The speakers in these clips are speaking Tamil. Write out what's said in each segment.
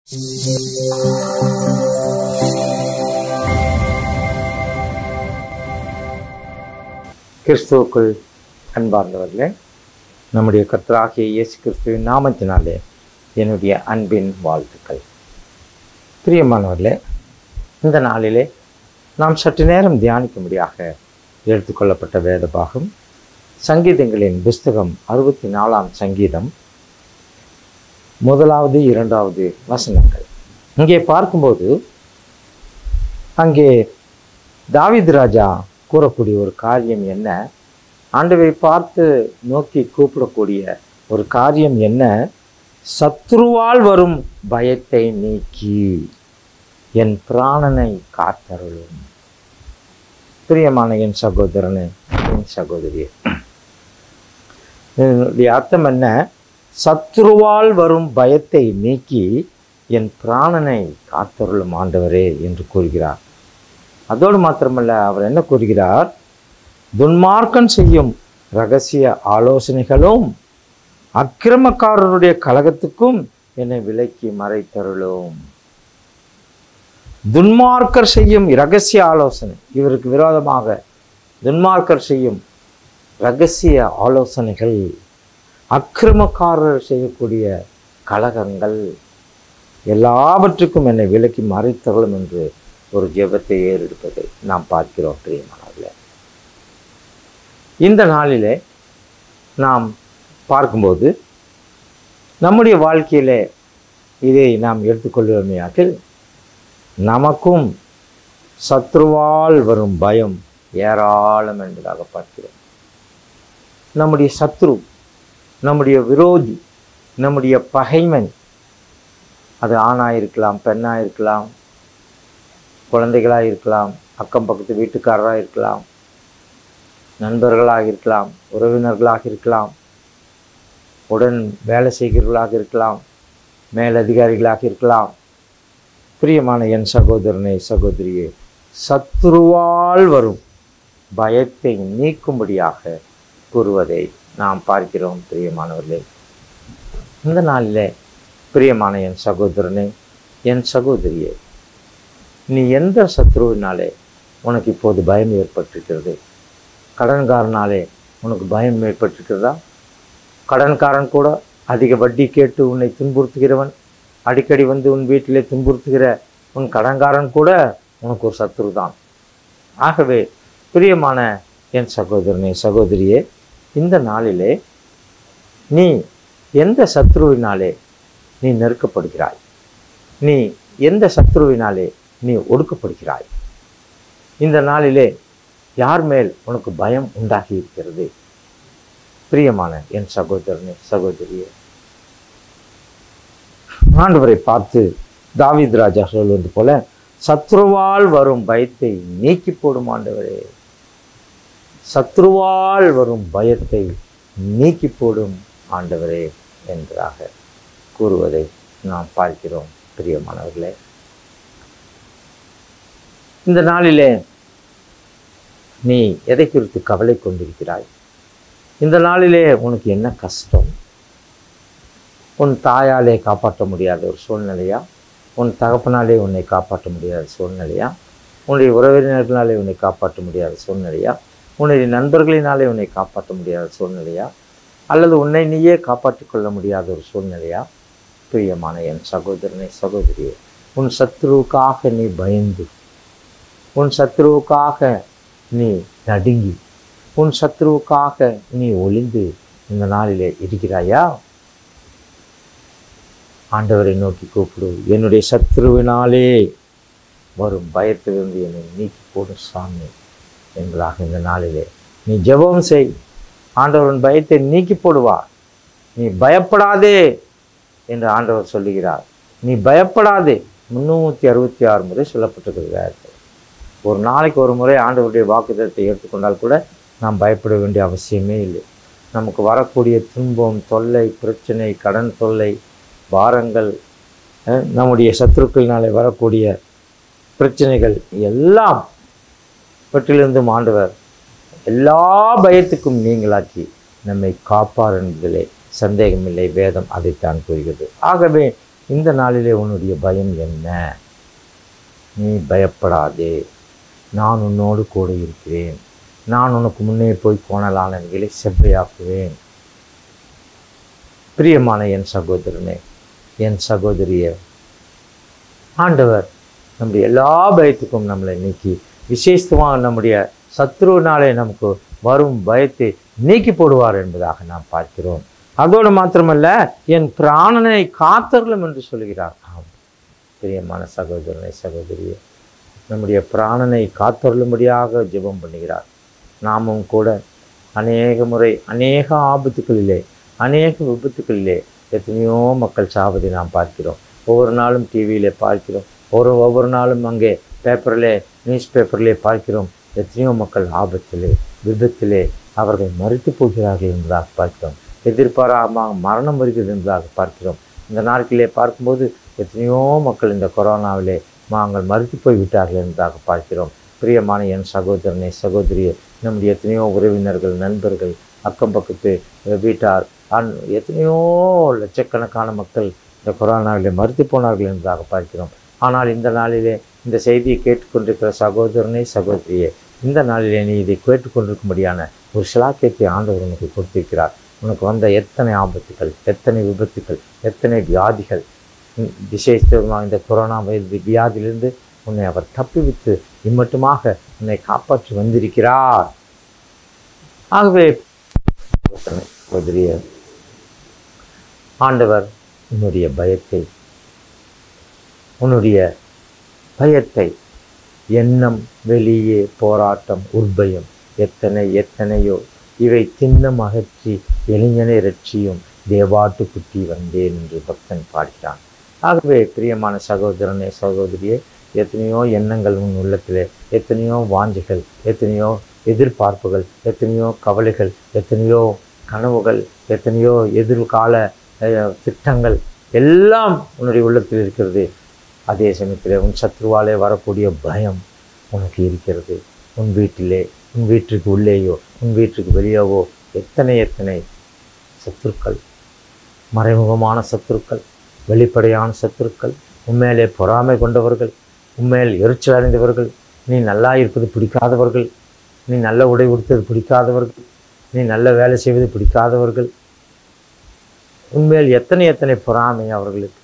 கிறிஸ்துவுக்குள் அன்பார்ந்தவர்களே நம்முடைய கர்த்தராகிய இயேசு கிறிஸ்துவின் நாமத்தினாலே என்னுடைய அன்பின் வாழ்த்துக்கள் பிரியமானவர்களே இந்த நாளிலே நாம் சற்று நேரம் தியானிக்கும்படியாக எடுத்துக்கொள்ளப்பட்ட வேத பாகம் சங்கீதங்களின் புஸ்தகம் அறுபத்தி நாலாம் சங்கீதம் முதலாவது இரண்டாவது வசனங்கள் இங்கே பார்க்கும்போது அங்கே தாவீது ராஜா கூறக்கூடிய ஒரு காரியம் என்ன ஆண்டவை பார்த்து நோக்கி கூப்பிடக்கூடிய ஒரு காரியம் என்ன சத்ருவால் வரும் பயத்தை நீக்கி என் பிராணனை காத்தருளும் பிரியமான என் சகோதரனே என் சகோதரியே இதனுடைய அர்த்தம் என்ன சத்ருவால் வரும் பயத்தை நீக்கி என் பிராணனை காத்தருளும் ஆண்டவரே என்று கூறுகிறார் அதோடு மாத்திரமல்ல அவர் என்ன கூறுகிறார் துன்மார்க்கன் செய்யும் ரகசிய ஆலோசனைகளும் அக்கிரமக்காரருடைய கழகத்துக்கும் என்னை விலக்கி மறைத்தருளும் துன்மார்க்கர் செய்யும் இரகசிய ஆலோசனை இவருக்கு விரோதமாக துன்மார்க்கர் செய்யும் ரகசிய ஆலோசனைகள் அக்கிரமக்காரர் செய்யக்கூடிய கலகங்கள் எல்லாவற்றுக்கும் என்னை விலக்கி மறைத்தருளும் என்று ஒரு ஜெபத்தை ஏறெடுப்பதை நாம் பார்க்கிறோம் பிரியமானவர்களே இந்த நாளிலே நாம் பார்க்கும்போது நம்முடைய வாழ்க்கையிலே இதை நாம் எடுத்துக்கொள்வோமேயாக்கில் நமக்கும் சத்ருவால் வரும் பயம் ஏராளம் என்பதாக பார்க்கிறோம் நம்முடைய சத்ரு நம்முடைய விரோதி நம்முடைய பகைமன் அது ஆணாக இருக்கலாம் பெண்ணாக இருக்கலாம் குழந்தைகளாக இருக்கலாம் அக்கம் பக்கத்து வீட்டுக்காரராக இருக்கலாம் நண்பர்களாக இருக்கலாம் உறவினர்களாக இருக்கலாம் உடன் வேலை செய்கிறவர்களாக இருக்கலாம் மேலதிகாரிகளாக இருக்கலாம் பிரியமான என் சகோதரனை சகோதரியே சத்ருவால் வரும் பயத்தை நீக்கும்படியாக கூறுவதை நாம் பார்க்கிறோம் பிரியமானவர்களே இந்த நாளில் பிரியமான என் சகோதரனே என் சகோதரியே நீ எந்த சத்ருவினாலே உனக்கு இப்போது பயம் ஏற்பட்டிருக்கிறது கடன்காரனாலே உனக்கு பயம் ஏற்பட்டிருக்கிறதா கடன்காரன் கூட அதிக வட்டி கேட்டு உன்னை துன்புறுத்துகிறவன் அடிக்கடி வந்து உன் வீட்டிலே துன்புறுத்துகிற உன் கடன்காரன் கூட உனக்கு ஒரு சத்ரு தான் ஆகவே பிரியமான என் சகோதரனே சகோதரியே இந்த நாளிலே நீ எந்த சத்ருவினாலே நீ நெருக்கப்படுகிறாய் நீ எந்த சத்ருவினாலே நீ ஒடுக்கப்படுகிறாய் இந்த நாளிலே யார் மேல் உனக்கு பயம் உண்டாகி இருக்கிறது பிரியமான என் சகோதரனே சகோதரியே ஆண்டவரை பார்த்து தாவீது ராஜா சொல்வது போல சத்ருவால் வரும் பயத்தை நீக்கி போடும் ஆண்டவரே சத்ருவால் வரும் பயத்தை நீக்கி போடும் ஆண்டவரே என்றாக கூறுவதை நாம் பார்க்கிறோம் பிரியமானவர்களே இந்த நாளிலே நீ எதை குறித்து கவலை கொண்டிருக்கிறாய் இந்த நாளிலே உனக்கு என்ன கஷ்டம் உன் தாயாலே காப்பாற்ற முடியாத ஒரு சூழ்நிலையா உன் தகப்பனாலே உன்னை காப்பாற்ற முடியாத சூழ்நிலையா உன்னுடைய உறவினர்களாலே உன்னை காப்பாற்ற முடியாத சூழ்நிலையா உன்னுடைய நண்பர்களினாலே உன்னை காப்பாற்ற முடியாத சூழ்நிலையா அல்லது உன்னை நீயே காப்பாற்றிக் கொள்ள முடியாத ஒரு சூழ்நிலையா பிரியமான என் சகோதரனை சகோதரியே உன் சத்ருவுக்காக நீ பயந்து உன் சத்ருவுக்காக நீ நடுங்கி உன் சத்ருவுக்காக நீ ஒளிந்து இந்த நாளிலே இருக்கிறாயா ஆண்டவரை நோக்கி கூப்பிடு என்னுடைய சத்ருவினாலே வரும் பயத்திலிருந்து என்னை நீக்கி போடும் சாமி என்பதாக இந்த நாளிலே நீ ஜெபம் செய் ஆண்டவரின் பயத்தை நீக்கி போடுவார் நீ பயப்படாதே என்று ஆண்டவர் சொல்லுகிறார் நீ பயப்படாதே முந்நூற்றி அறுபத்தி ஆறு முறை சொல்லப்பட்டிருக்கிறார் ஒரு நாளைக்கு ஒரு முறை ஆண்டவருடைய வாக்குத்தத்தை எடுத்துக்கொண்டால் கூட நாம் பயப்பட வேண்டிய அவசியமே இல்லை நமக்கு வரக்கூடிய துன்பம் தொல்லை பிரச்சனை கடன் தொல்லை பாரங்கள் அஹ், நம்முடைய சத்துருக்களினாலே வரக்கூடிய பிரச்சனைகள் எல்லாம் பற்றிலிருந்தும் ஆண்டவர் எல்லா பயத்துக்கும் நீங்களாக்கி நம்மை காப்பார் என்பதிலே சந்தேகமில்லை வேதம் அதைத்தான் கூறுகிறது ஆகவே இந்த நாளிலே உன்னுடைய பயம் என்ன நீ பயப்படாதே நான் உன்னோடு கூட இருக்கிறேன் நான் உனக்கு முன்னே போய் கோணலானவைகளை செவ்வையாக்குவேன் பிரியமான என் சகோதரனே என் சகோதரிய ஆண்டவர் நம்முடைய எல்லா பயத்துக்கும் நம்மளை நீக்கி விசேஷமாக நம்முடைய சத்ருவினாலே நமக்கு வரும் பயத்தை நீக்கி போடுவார் என்பதாக நாம் பார்க்கிறோம் அதோடு மாத்திரமல்ல என் பிராணனை காத்தருளும் என்று சொல்கிறார் ஆம் பிரியமான சகோதரனை சகோதரியே நம்முடைய பிராணனை காத்தருளும்படியாக ஜெபம் பண்ணுகிறார் நாமும் கூட அநேக முறை அநேக ஆபத்துக்களிலே அநேக விபத்துக்களிலே எத்தனையோ மக்கள் சாவதை நாம் பார்க்கிறோம் ஒவ்வொரு நாளும் டிவியிலே பார்க்கிறோம் ஒரு ஒவ்வொரு நாளும் அங்கே பேப்பரிலே நியூஸ் பேப்பரிலே பார்க்கிறோம் எத்தனையோ மக்கள் ஆபத்திலே விபத்திலே அவர்கள் மறித்து போகிறார்கள் என்பதாக பார்க்கிறோம் எதிர்பாராமல் மரணம் வருகிறது என்பதாக பார்க்கிறோம் இந்த நாட்களிலே பார்க்கும்போது எத்தனையோ மக்கள் இந்த கொரோனாவிலே நாங்கள் மறித்து போய் விட்டார்கள் என்பதாக பார்க்கிறோம் பிரியமான என் சகோதரனை சகோதரியை நம்முடைய எத்தனையோ உறவினர்கள் நண்பர்கள் அக்கம் பக்கத்து வீட்டார் அன் எத்தனையோ லட்சக்கணக்கான மக்கள் இந்த கொரோனாவிலே மறுத்து போனார்கள் என்பதாக பார்க்கிறோம் ஆனால் இந்த நாளிலே இந்த செய்தியை கேட்டுக்கொண்டிருக்கிற சகோதரனே சகோதரியே இந்த நாளிலே நீ இதை கேட்டுக்கொண்டிருக்கும்படியான ஒரு சிலாக்கியத்தை ஆண்டவர் உனக்கு கொடுத்திருக்கிறார் உனக்கு வந்த எத்தனை ஆபத்துகள் எத்தனை விபத்துகள் எத்தனை வியாதிகள் விசேஷமாக இந்த கொரோனா வயது வியாதியிலிருந்து உன்னை அவர் தப்பிவித்து இம்மட்டுமாக உன்னை காப்பாற்றி வந்திருக்கிறார் ஆகவே சகோதரிய ஆண்டவர் உன்னுடைய பயத்தை உன்னுடைய பயத்தை எண்ணம் வெளியே போராட்டம் உற்பயம் எத்தனை எத்தனையோ இவை திண்ணம் அகற்றி இளைஞனை ரட்சியும் தேவாட்டு குட்டி வந்தேன் என்று பக்தன் பாடினான் ஆகவே பிரியமான சகோதரனே சகோதரியே எத்தனையோ எண்ணங்கள் உன் உள்ளத்திலே எத்தனையோ வாஞ்சைகள் எத்தனையோ எதிர்பார்ப்புகள் எத்தனையோ கவலைகள் எத்தனையோ கனவுகள் எத்தனையோ எதிர்கால அஹ், திட்டங்கள் எல்லாம் உன்னுடைய உள்ளத்தில் இருக்கிறது அதே சமயத்தில் உன் சத்ருவாலே வரக்கூடிய பயம் உனக்கு இருக்கிறது உன் வீட்டிலே உன் வீட்டுக்கு உள்ளேயோ உன் வீட்டுக்கு வெளியேவோ எத்தனை எத்தனை சத்துருக்கள் மறைமுகமான சத்துருக்கள் வெளிப்படையான சத்துருக்கள் உண்மையிலே பொறாமை கொண்டவர்கள் உண்மையில் எரிச்சல் அடைந்தவர்கள் நீ நல்லா இருப்பது பிடிக்காதவர்கள் நீ நல்ல உடை உடுத்தது பிடிக்காதவர்கள் நீ நல்ல வேலை செய்வது பிடிக்காதவர்கள் உண்மையில் எத்தனை எத்தனை பொறாமை அவர்களுக்கு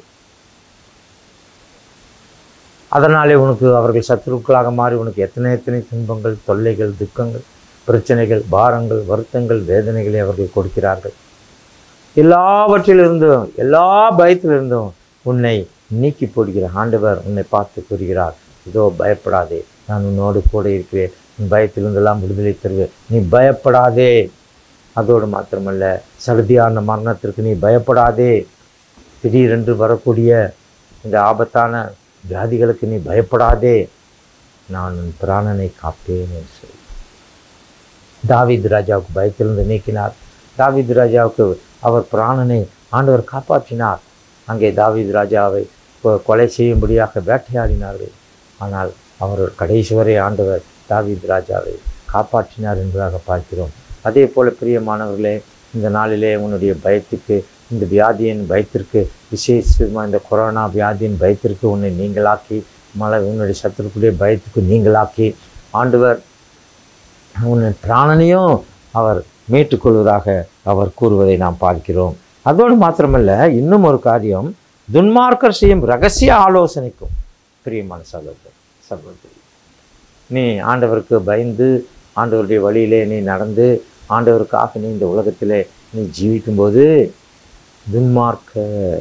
அதனாலே உனக்கு அவர்கள் சத்துருக்களாக மாறி உனக்கு எத்தனை எத்தனை துன்பங்கள் தொல்லைகள் துக்கங்கள் பிரச்சனைகள் பாரங்கள் வருத்தங்கள் வேதனைகளை அவர்கள் கொடுக்கிறார்கள் எல்லாவற்றிலிருந்தும் எல்லா பயத்திலிருந்தும் உன்னை நீக்கி போடுகிற ஆண்டவர் உன்னை பார்த்து கூறுகிறார் இதோ பயப்படாதே நான் உன்னோடு கூட இருக்கிறேன் உன் பயத்திலிருந்தெல்லாம் விடுதலை தருவேன் நீ பயப்படாதே அதோடு மாத்திரமல்ல சடுதியான மரணத்திற்கு நீ பயப்படாதே திடீரென்று வரக்கூடிய இந்த ஆபத்தான வியாதிகளுக்கு நீ பயப்படாதே நான் உன் பிராணனை காப்பேன் என்று சொல்லி தாவீது ராஜாவுக்கு பயத்திலிருந்து நீக்கினார் தாவீது ராஜாவுக்கு அவர் பிராணனை ஆண்டவர் காப்பாற்றினார் அங்கே தாவீது ராஜாவை கொ- கொலை செய்யும்படியாக வேட்டையாடினார்கள் ஆனால் அவர் கடைசி வரை ஆண்டவர் தாவீது ராஜாவை காப்பாற்றினார் என்பதாக பார்க்கிறோம் அதே போல பிரியமானவர்களே இந்த நாளிலே உன்னுடைய பயத்துக்கு இந்த வியாதியின் பயத்திற்கு விசேஷமாக இந்த கொரோனா வியாதியின் பயத்திற்கு உன்னை நீங்களாக்கி மழை உன்னுடைய சத்துருக்குடைய பயத்துக்கு நீங்களாக்கி ஆண்டவர் உன் பிராணனையும் அவர் மீட்டுக்கொள்வதாக அவர் கூறுவதை நாம் பார்க்கிறோம் அதோடு மாத்திரமல்ல இன்னும் ஒரு காரியம் துன்மார்க்கர் செய்யும் ரகசிய ஆலோசனைக்கும் பிரியமான சகோதரர் சகோதரி நீ ஆண்டவருக்கு பயந்து ஆண்டவருடைய வழியிலே நீ நடந்து ஆண்டவருக்காக நீ இந்த உலகத்திலே நீ ஜீவிக்கும்போது துன்மார்க்க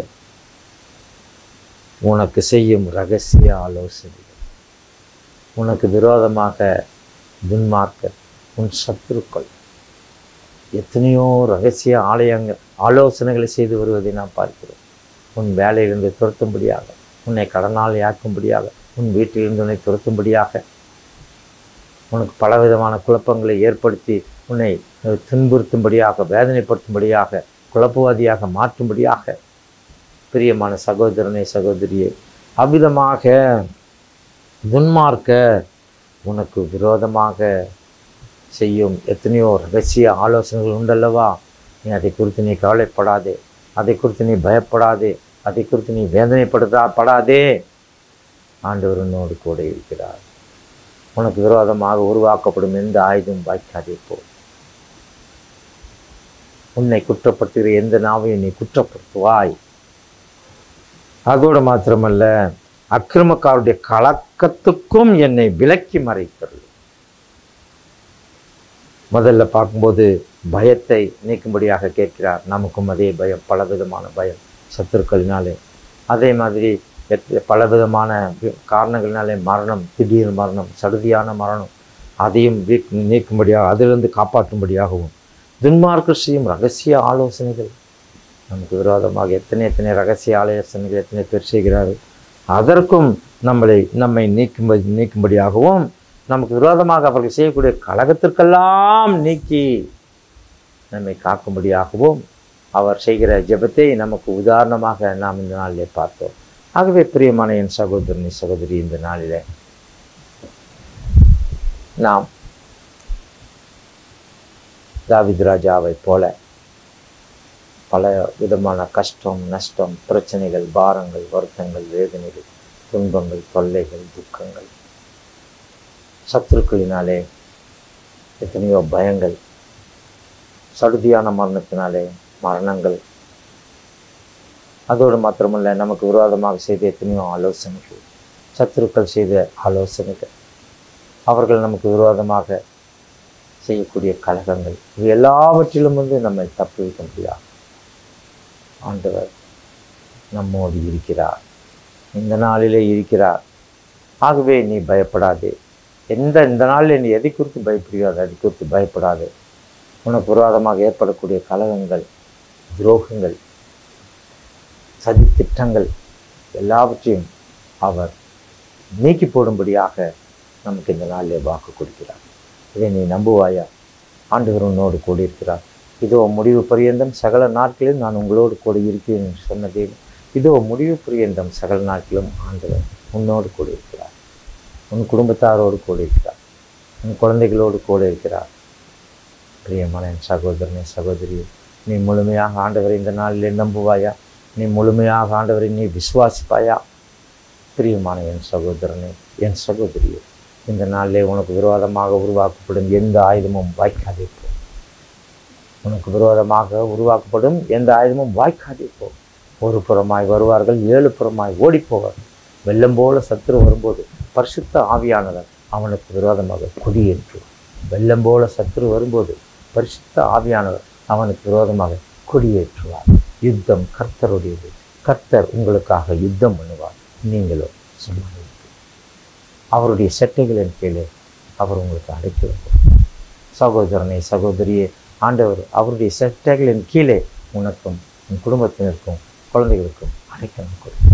உனக்கு செய்யும் ரகசிய ஆலோசனைகள் உனக்கு விரோதமாக துன்மார்க்க உன் சத்துருக்கள் எத்தனையோ ரகசிய ஆலயங்கள் ஆலோசனைகளை செய்து வருவதை நாம் பார்க்கிறோம் உன் வேலையிலிருந்து துரத்தும்படியாக உன்னை கடனால் யாக்கும்படியாக உன் வீட்டிலிருந்து உன்னை துரத்தும்படியாக உனக்கு பலவிதமான குழப்பங்களை ஏற்படுத்தி உன்னை அஹ், துன்புறுத்தும்படியாக வேதனைப்படுத்தும்படியாக குழப்பவாதியாக மாற்றும்படியாக பிரியமான சகோதரனே சகோதரியே அவ்விதமாக துன்மார்க்க உனக்கு விரோதமாக செய்யும் எத்தனையோ ரகசிய ஆலோசனைகள் உண்டல்லவா நீ அதை குறித்து நீ கவலைப்படாதே அதை குறித்து நீ பயப்படாதே அதை குறித்து நீ வேதனைப்படுத்தா படாதே ஆண்டவர் உன்னோடு கூட இருக்கிறார் உனக்கு விரோதமாக உருவாக்கப்படும் எந்த ஆயுதம் வாய்க்காதே போ உன்னை குற்றப்படுத்துகிற எந்த நாவையும் நீ குற்றப்படுத்துவாய் அதோடு மாத்திரமல்ல அக்கிரமக்காருடைய கலக்கத்துக்கும் என்னை விலக்கி மறைத்தருள் முதல்ல பார்க்கும்போது பயத்தை நீக்கும்படியாக கேட்கிறார் நமக்கும் அதே பயம் பலவிதமான பயம் சத்துருக்களினாலே அதே மாதிரி எத்- பலவிதமான வி- காரணங்களினாலே மரணம் திடீர் மரணம் சடுதியான மரணம் அதையும் வீக் நீக்கும்படியாக அதிலிருந்து காப்பாற்றும்படியாகவும் துன்மார்க்க செய்யும் ரகசிய ஆலோசனைகள் நமக்கு விரோதமாக எத்தனை எத்தனை ரகசிய ஆலோசனைகள் எத்தனை பேர் செய்கிறார்கள் அதற்கும் நம்மளை நம்மை நீக்கும்படி நீக்கும்படியாகவும் நமக்கு விரோதமாக அவர்கள் செய்யக்கூடிய கழகத்திற்கெல்லாம் நீக்கி நம்மை காக்கும்படியாகவும் அவர் செய்கிற ஜெபத்தை நமக்கு உதாரணமாக நாம் இந்த நாளிலே பார்த்தோம் ஆகவே பிரியமான என் சகோதரனி சகோதரி இந்த நாளிலே நாம் தாவித் ராஜாவை போல பல விதமான கஷ்டம் நஷ்டம் பிரச்சனைகள் பாரங்கள் வருத்தங்கள் வேதனைகள் துன்பங்கள் தொல்லைகள் துக்கங்கள் சத்துருக்களினாலே எத்தனையோ பயங்கள் சடுதியான மரணத்தினாலே மரணங்கள் அதோடு மாத்திரமல்ல நமக்கு விரோதமாக செய்த எத்தனையோ ஆலோசனைகள் சத்துருக்கள் செய்த ஆலோசனைகள் அவர்கள் நமக்கு விரோதமாக செய்யக்கூடிய கலகங்கள் இது எல்லாவற்றிலும் வந்து நம்மை தப்பு வைக்க முடியாது ஆண்டவர் நம்மோடு இருக்கிறார் இந்த நாளிலே இருக்கிறார் ஆகவே நீ பயப்படாதே எந்த இந்த நாளில் நீ எதை குறித்து பயப்படுகிறார் அதை குறித்து பயப்படாதே உனக்கு விரோதமாக ஏற்படக்கூடிய கலகங்கள் துரோகங்கள் சதி திட்டங்கள் எல்லாவற்றையும் அவர் நீக்கி போடும்படியாக நமக்கு இந்த நாளிலே வாக்கு கொடுக்கிறார் இதை நீ நம்புவாயா ஆண்டவர் உன்னோடு கூடியிருக்கிறார் இதோ முடிவு பரியந்தம் சகல நாட்களிலும் நான் உங்களோடு கூட இருக்கிறேன் என்று சொன்னதே இதோ முடிவு பரியந்தம் சகல நாட்களும் ஆண்டவர் உன்னோடு கூட இருக்கிறார் உன் குடும்பத்தாரோடு கூட இருக்கிறார் உன் குழந்தைகளோடு கூட இருக்கிறார் பிரியமான என் சகோதரனே சகோதரி நீ முழுமையாக ஆண்டவரை இந்த நாளிலே நம்புவாயா நீ முழுமையாக ஆண்டவரை நீ விசுவாசிப்பாயா பிரியமான என் சகோதரனே என் சகோதரியே இந்த நாளிலே உனக்கு விரோதமாக உருவாக்கப்படும் எந்த ஆயுதமும் வாய்க்காதே போ உனக்கு விரோதமாக உருவாக்கப்படும் எந்த ஆயுதமும் வாய்க்காதே போ ஒரு புறமாய் வருவார்கள் ஏழு புறமாய் ஓடிப்போவார் வெள்ளம் போல சத்துரு வரும்போது பரிசுத்த ஆவியானவர் அவனுக்கு விரோதமாக கொடியேற்று வெள்ளம் போல சத்துரு வரும்போது பரிசுத்த ஆவியானவர் அவனுக்கு விரோதமாக கொடியேற்றுவார் யுத்தம் கர்த்தருடையது கர்த்தர் உங்களுக்காக யுத்தம் பண்ணுவார் நீங்களோ சும்மா இருப்பீர்கள். அவருடைய செட்டைகளின் கீழே அவர் உங்களுக்கு அடைத்து வைப்பார் சகோதரனை சகோதரியே ஆண்டவர் அவருடைய செட்டைகளின் கீழே உனக்கும் உன் குடும்பத்தினருக்கும் குழந்தைகளுக்கும் அடைக்கலம் கொடுப்பார்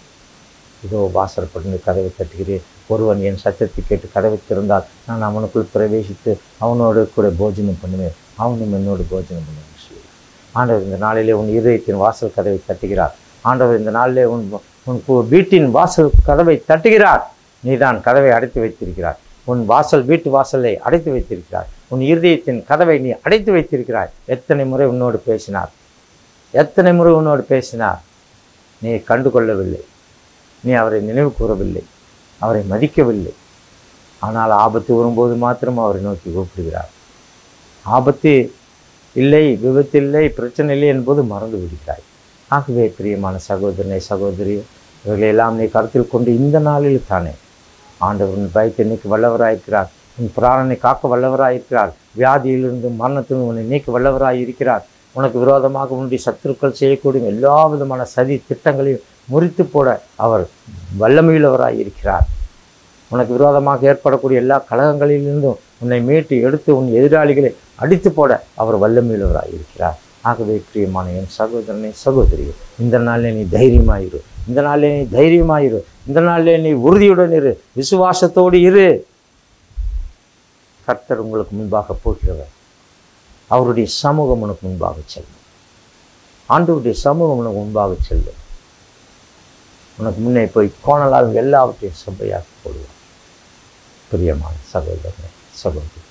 இதோ வாசற்பட்டு கதவை தட்டுகிறேன் ஒருவன் என் சத்தத்தை கேட்டு கதவை திறந்தால் நான் அவனுக்குள் பிரவேசித்து அவனோடு கூட போஜனம் பண்ணுவேன் அவனும் என்னோடு போஜனம் பண்ணுவேன் சொல்லி ஆண்டவர் இந்த நாளிலே உன் இதயத்தின் வாசல் கதவை தட்டுகிறார் ஆண்டவர் இந்த நாளிலே உன் உன் கு- வீட்டின் வாசல் கதவை தட்டுகிறார் நீதான் கதவை அடைத்து வைத்திருக்கிறாய் உன் வாசல் வீட்டு வாசலை அடைத்து வைத்திருக்கிறாய் உன் இருதயத்தின் கதவை நீ அடைத்து வைத்திருக்கிறாய் எத்தனை முறை உன்னோடு பேசினார் எத்தனை முறை உன்னோடு பேசினார் நீ கண்டு கொள்ளவில்லை நீ அவரை நினைவு கூறவில்லை அவரை மதிக்கவில்லை ஆனால் ஆபத்து வரும்போது மாத்திரம் அவரை நோக்கி கூப்பிடுகிறார் ஆபத்து இல்லை விபத்து இல்லை பிரச்சனை இல்லை என்பது மறந்து விடுகிறாய் ஆகவே பிரியமான சகோதரனை சகோதரி இவர்களையெல்லாம் நீ கருத்தில் கொண்டு இந்த நாளில் தானே ஆண்டவர் உன் பயத்தை நீக்க வல்லவராயிருக்கிறார் உன் பிராணனை காக்க வல்லவராயிருக்கிறார் வியாதியிலிருந்து மரணத்திலிருந்து உன்னை நீக்க வல்லவராயிருக்கிறார் உனக்கு விரோதமாக உன்னுடைய சத்துருக்கள் செய்யக்கூடிய எல்லா விதமான சதி திட்டங்களையும் முறித்து போட அவர் வல்லமையுள்ளவராய் இருக்கிறார் உனக்கு விரோதமாக ஏற்படக்கூடிய எல்லா கலகங்களிலிருந்தும் உன்னை மீட்டு எடுத்து உன் எதிராளிகளை அடித்து போட அவர் வல்லமையுள்ளவராய் இருக்கிறார் ஆகவே பிரியமான என் சகோதரனே சகோதரி இந்த நாளில் நீ தைரியமாயிரு இந்த நாளில் நீ தைரியமாயிரு இந்த நாளில் நீ உறுதியுடன் இரு விசுவாசத்தோடு இரு கர்த்தர் உங்களுக்கு முன்பாக போகிறவர் அவருடைய சமூகம் உனக்கு முன்பாக செல்லும் ஆண்டவருடைய சமூகம் உனக்கு முன்பாக செல்லும் உனக்கு முன்னே போய் கோணலால் எல்லாவற்றையும் சபையாக போடுவார் பிரியமான சகோதரனே சகோதரி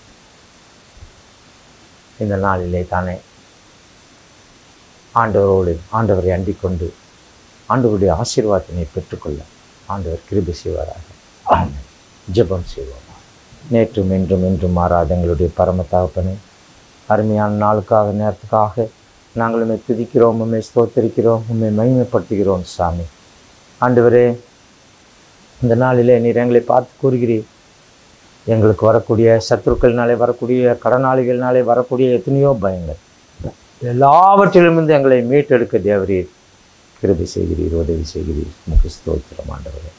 இந்த நாளிலே தானே ஆண்டவரோடு ஆண்டவரை அண்டிக் கொண்டு ஆண்டவருடைய ஆசீர்வாதத்தினை பெற்றுக்கொள்ள ஆண்டவர் கிருபை செய்வாராக ஆமென் ஜெபம் செய்வோம் நேற்றும் இன்றும் இன்றும் மாறாத எங்களுடைய பரம தகப்பனே அருமையான நாளுக்காக நேரத்துக்காக நாங்கள் உண்மை துதிக்கிறோம் உண்மை ஸ்தோத்தரிக்கிறோம் உண்மை மகிமைப்படுத்துகிறோம் சாமி ஆண்டவரே இந்த நாளிலே நீர் எங்களை பார்த்து கூறுகிறீர் எங்களுக்கு வரக்கூடிய சத்துருக்கள்னாலே வரக்கூடிய கடனாளிகள்னாலே வரக்கூடிய எத்தனையோ பயங்கள் எல்லாவற்றிலுமிருந்து எங்களை மீட்டெடுக்க தேவரீர் கிருபை செய்கிறீர் உதவி செய்கிறீர் உமக்கு ஸ்தோத்திரம் ஆண்டவரே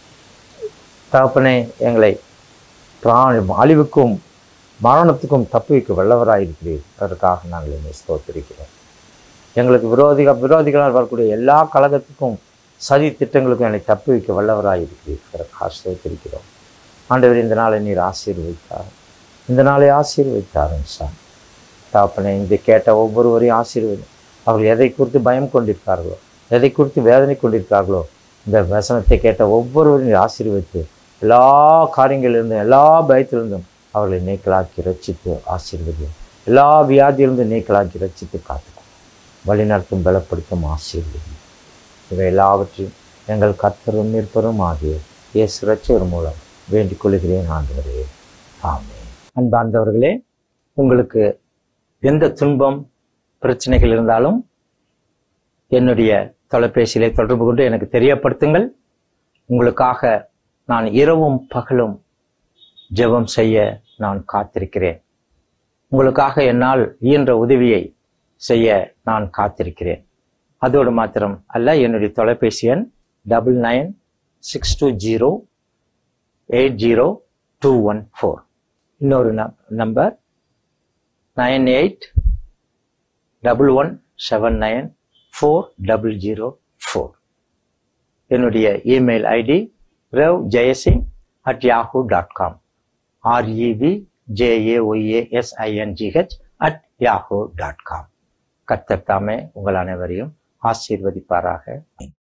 தகப்பனே எங்களை பிராணி அழிவுக்கும் மரணத்துக்கும் தப்புவிக்க வல்லவராயிருக்கிறீர் அதற்காக நாங்கள் என்னை ஸ்தோத்திரிக்கிறோம் எங்களுக்கு விரோதிக விரோதிகளால் வரக்கூடிய எல்லா கழகத்துக்கும் சதி திட்டங்களுக்கும் என்னை தப்புவிக்க வல்லவராயிருக்கிறீர் அதற்காக ஸ்தோத்திரிக்கிறோம் ஆண்டவர் இந்த நாளை நீர் ஆசீர்வதித்தார் இந்த நாளை ஆசீர்வதித்தாரும் சார் தாப்பனை இந்த கேட்ட ஒவ்வொருவரையும் ஆசீர்வதி அவர்கள் எதை குறித்து பயம் கொண்டிருக்கார்களோ எதை குறித்து வேதனை கொண்டிருக்கார்களோ இந்த வசனத்தை கேட்ட ஒவ்வொருவரையும் ஆசீர்வதித்து எல்லா காரியங்களிலிருந்தும் எல்லா பயத்திலிருந்தும் அவர்களை நீக்கலாக்கி ரட்சித்து ஆசீர்வதியும் எல்லா வியாதியிலிருந்தும் நீக்கலாக்கி ரட்சித்து காத்துக்கும் வழிநடத்தும் பலப்படுத்தும் ஆசீர்வதி இவை எல்லாவற்றையும் எங்கள் கர்த்தரும் நிற்பரும் ஆகிய இயேசு ரட்சகர் மூலம் வேண்டிக் கொள்கிறேன் ஆண்டவரே ஆமே அன்பார்ந்தவர்களே உங்களுக்கு எந்த துன்பம் பிரச்சனைகள் இருந்தாலும் என்னுடைய தொலைபேசியிலே தொடர்பு கொண்டு எனக்கு தெரியப்படுத்துங்கள் உங்களுக்காக நான் இரவும் பகலும் ஜெபம் செய்ய நான் காத்திருக்கிறேன் உங்களுக்காக என்னால் இயன்ற உதவியை செய்ய நான் காத்திருக்கிறேன் அதோடு மாத்திரம் அல்ல என்னுடைய தொலைபேசி எண் double nine six two zero eight zero two one four இன்னொரு number nine eight double one seven nine four double zero four என்னுடைய email ID ரவ் Jayasingh at Yahoo dot com REV JAYASINGH at Yahoo dot com கர்த்தர் தாமே உங்கள் அனைவரையும் ஆசீர்வதிப்பாராக